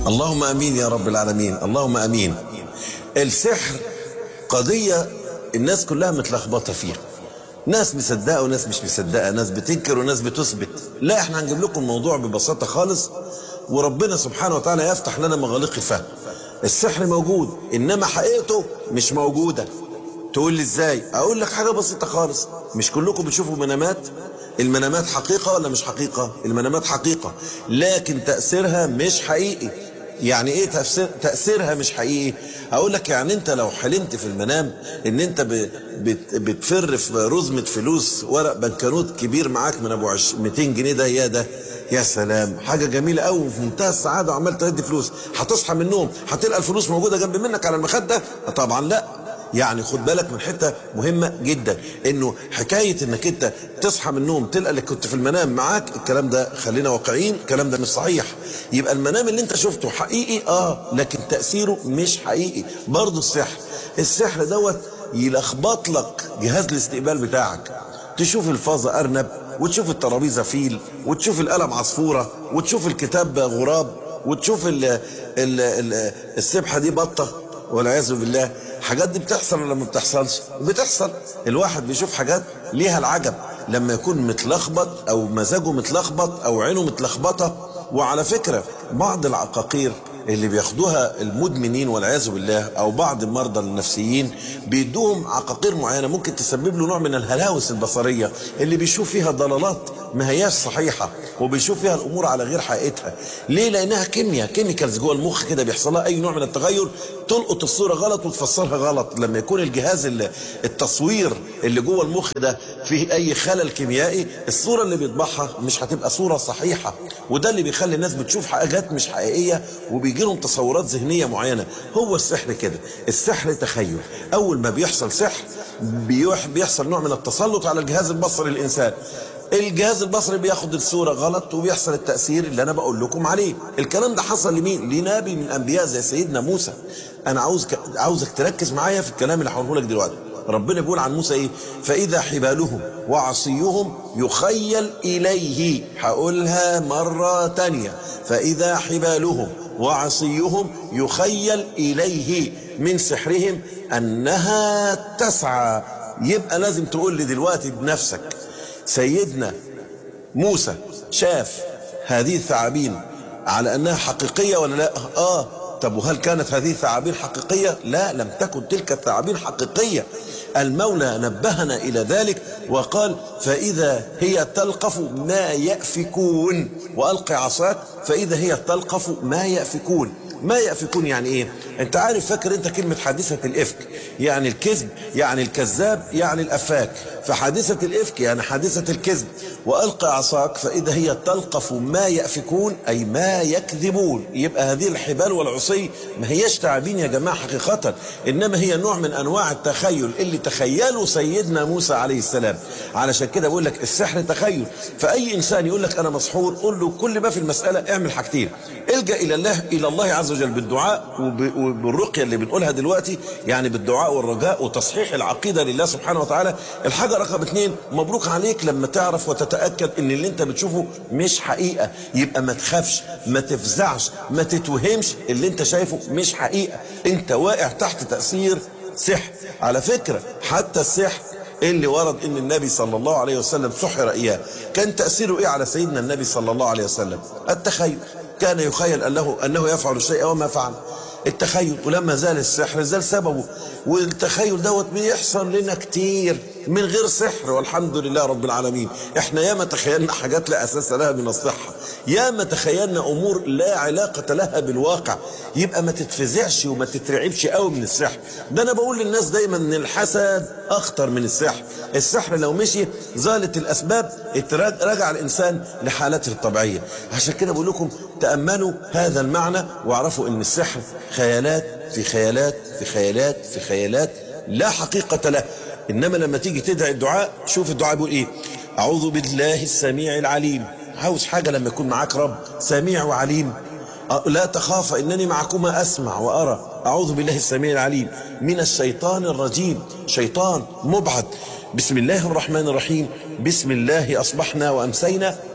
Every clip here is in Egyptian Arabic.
اللهم امين يا رب العالمين اللهم امين السحر قضيه الناس كلها متلخبطه فيها ناس مصدقه وناس مش مصدقه ناس بتنكر وناس بتثبت لا احنا هنجيب لكم الموضوع ببساطه خالص وربنا سبحانه وتعالى يفتح لنا مغاليق الفهم السحر موجود انما حقيقته مش موجوده تقول لي ازاي اقول لك حاجه بسيطه خالص مش كلكم بتشوفوا منامات المنامات حقيقه ولا مش حقيقه المنامات حقيقه لكن تاثيرها مش حقيقي يعني ايه تأثير تأثيرها مش حقيقي اقول لك يعني انت لو حلمت في المنام ان انت ب... بت... بتفر في رزمة فلوس ورق بنكنوت كبير معاك من ابو عش... 200 جنيه ده يا ده يا سلام حاجة جميلة قوي وفي منتهى السعادة وعمال تهدي فلوس هتصحى من النوم هتلقى الفلوس موجودة جنب منك على المخدة طبعا لا يعني خد بالك من حته مهمه جدا انه حكايه انك انت تصحى من النوم تلقى اللي كنت في المنام معاك الكلام ده خلينا واقعيين الكلام ده مش صحيح يبقى المنام اللي انت شفته حقيقي اه لكن تاثيره مش حقيقي برضه السحر السحر دوت يلخبط لك جهاز الاستقبال بتاعك تشوف الفازة أرنب وتشوف الترابيزة فيل وتشوف القلم عصفورة وتشوف الكتاب غراب وتشوف ال ال ال السبحة دي بطة والعياذ بالله الحاجات دي بتحصل ولا ما بتحصلش بتحصل الواحد بيشوف حاجات ليها العجب لما يكون متلخبط او مزاجه متلخبط او عينه متلخبطه وعلى فكره بعض العقاقير اللي بياخدوها المدمنين والعياذ بالله او بعض المرضى النفسيين بيدوهم عقاقير معينه ممكن تسبب له نوع من الهلاوس البصريه اللي بيشوف فيها ضلالات ما هياش صحيحه وبيشوف فيها الامور على غير حقيقتها ليه لانها كيمياء كيميكالز جوه المخ كده بيحصل لها اي نوع من التغير تلقط الصوره غلط وتفسرها غلط لما يكون الجهاز اللي التصوير اللي جوه المخ ده فيه اي خلل كيميائي الصوره اللي بيطبعها مش هتبقى صوره صحيحه وده اللي بيخلي الناس بتشوف حاجات مش حقيقيه وبيجي لهم تصورات ذهنيه معينه هو السحر كده السحر تخيل اول ما بيحصل سحر بيح- بيحصل نوع من التسلط على الجهاز البصري الانسان الجهاز البصري بياخد الصورة غلط وبيحصل التأثير اللي أنا بقول لكم عليه الكلام ده حصل لمين؟ لنبي من أنبياء زي سيدنا موسى أنا عاوزك عاوزك تركز معايا في الكلام اللي هقوله لك دلوقتي ربنا بيقول عن موسى إيه؟ فإذا حبالهم وعصيهم يخيل إليه هقولها مرة تانية فإذا حبالهم وعصيهم يخيل إليه من سحرهم أنها تسعى يبقى لازم تقول لي دلوقتي بنفسك سيدنا موسى شاف هذه الثعابين على انها حقيقيه ولا لا؟ اه طب وهل كانت هذه الثعابين حقيقيه؟ لا لم تكن تلك الثعابين حقيقيه. المولى نبهنا الى ذلك وقال فاذا هي تلقف ما يافكون والق عصاك فاذا هي تلقف ما يافكون. ما يأفكون يعني ايه انت عارف فاكر انت كلمة حادثة الافك يعني الكذب يعني الكذاب يعني الافاك فحادثة الافك يعني حادثة الكذب والقى عصاك فاذا هي تلقف ما يأفكون اي ما يكذبون يبقى هذه الحبال والعصي ما هيش تعابين يا جماعة حقيقة انما هي نوع من انواع التخيل اللي تخيله سيدنا موسى عليه السلام علشان كده بقول لك السحر تخيل فاي انسان يقول لك انا مسحور قول له كل ما في المسألة اعمل حاجتين الجا الى الله الى الله عز وجل بالدعاء وب- وبالرقيه اللي بنقولها دلوقتي يعني بالدعاء والرجاء وتصحيح العقيده لله سبحانه وتعالى الحاجه رقم اثنين مبروك عليك لما تعرف وتتاكد ان اللي انت بتشوفه مش حقيقه يبقى ما تخافش ما تفزعش ما تتوهمش اللي انت شايفه مش حقيقه انت واقع تحت تاثير سحر على فكره حتى السحر اللي ورد ان النبي صلى الله عليه وسلم سحر اياه كان تاثيره ايه على سيدنا النبي صلى الله عليه وسلم التخيل كان يخيل انه انه يفعل الشيء وما فعل التخيل ولما زال السحر زال سببه والتخيل دوت بيحصل لنا كتير من غير سحر والحمد لله رب العالمين احنا ياما تخيلنا حاجات لا اساس لها من الصحه ياما تخيلنا امور لا علاقه لها بالواقع يبقى ما تتفزعش وما تترعبش قوي من السحر ده انا بقول للناس دايما ان الحسد اخطر من السحر السحر لو مشي زالت الاسباب اتراد- رجع الانسان لحالته الطبيعيه عشان كده بقول لكم تاملوا هذا المعنى واعرفوا ان السحر خيالات في خيالات في خيالات في خيالات لا حقيقه له انما لما تيجي تدعي الدعاء شوف الدعاء بيقول ايه اعوذ بالله السميع العليم عاوز حاجه لما يكون معاك رب سميع وعليم لا تخاف انني معكما اسمع وارى اعوذ بالله السميع العليم من الشيطان الرجيم شيطان مبعد بسم الله الرحمن الرحيم بسم الله اصبحنا وامسينا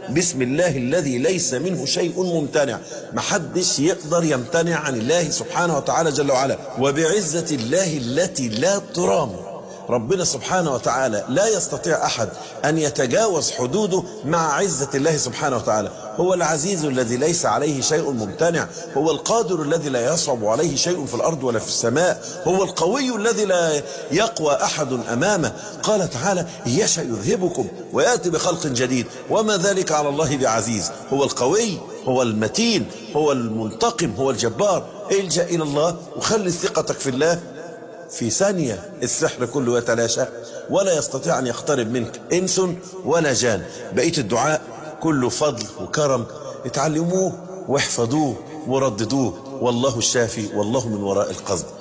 بسم الله الذي ليس منه شيء ممتنع محدش يقدر يمتنع عن الله سبحانه وتعالى جل وعلا وبعزة الله التي لا ترام ربنا سبحانه وتعالى لا يستطيع أحد أن يتجاوز حدوده مع عزة الله سبحانه وتعالى هو العزيز الذي ليس عليه شيء ممتنع هو القادر الذي لا يصعب عليه شيء في الأرض ولا في السماء هو القوي الذي لا يقوى أحد أمامه قال تعالى يشأ يذهبكم ويأتي بخلق جديد وما ذلك على الله بعزيز هو القوي هو المتين هو المنتقم هو الجبار الجأ إلى الله وخلي ثقتك في الله في ثانية السحر كله يتلاشى ولا يستطيع أن يقترب منك إنس ولا جان بقية الدعاء كله فضل وكرم اتعلموه واحفظوه ورددوه والله الشافي والله من وراء القصد